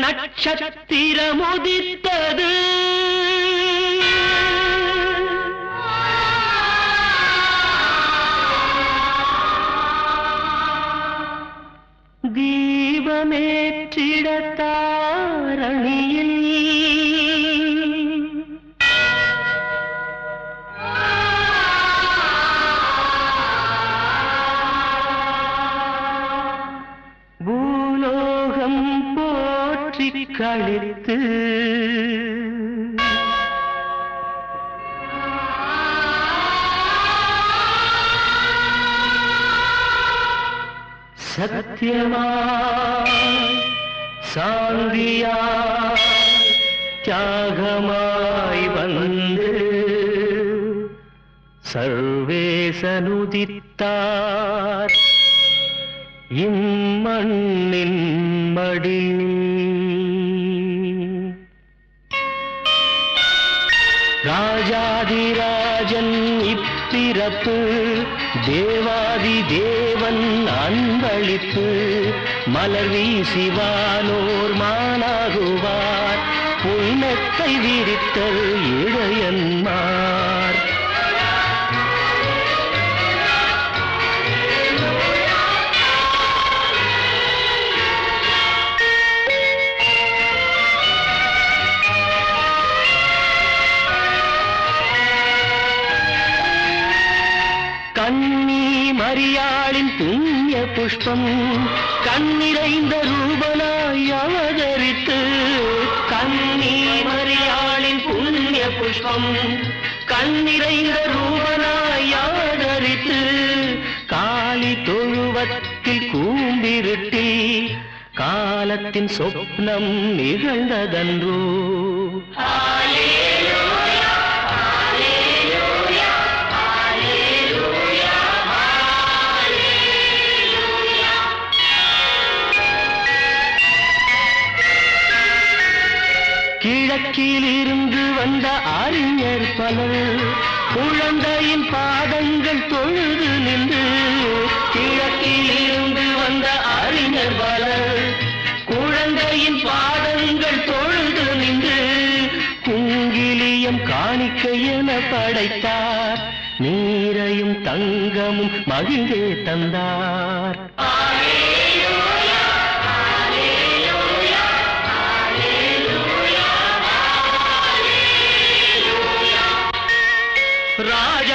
நட்சத்திரம் உதித்தது தீபமேற்றிட தாரணியில் பூலோகம் போற்றி கழித்து சத்தியமாய் சாந்தியாய் தியாகமாய் வந்து சர்வேசனுதித்தார் இம்மண்ணின் மடி ராஜாதிராஜன் இப்பிறப்பு தேவாதி தேவன் அன்பளிப்பு மலர் வீசிவானோர் மானாகுவார் புன்னத்தை விரித்தல் இடையன்மார் கண்ணி மரியாளின் புண்ணிய புஷ்பம் கண்ணிறைந்த ரூபனாய் அவதரித்து கண்ணி மரியாளின் புண்ணிய புஷ்பம் கண்ணிறைந்த ரூபனாய் அவதரித்து காளி தொழுவத்தில் கூம்பிருட்டி காலத்தின் சொப்னம் நிகழ்ந்ததன்றோ கிழக்கில் இருந்து வந்த அறிஞர் பலர் குழந்தையின் பாதங்கள் தொழுது நின்று கிழக்கில் இருந்து வந்த அறிஞர் பலர் குழந்தையின் பாதங்கள் தொழுது நின்று குங்கிலியம் காணிக்கை என படைத்தார் நீரையும் தங்கமும் மகிழ்ந்தே தந்தார் ராஜ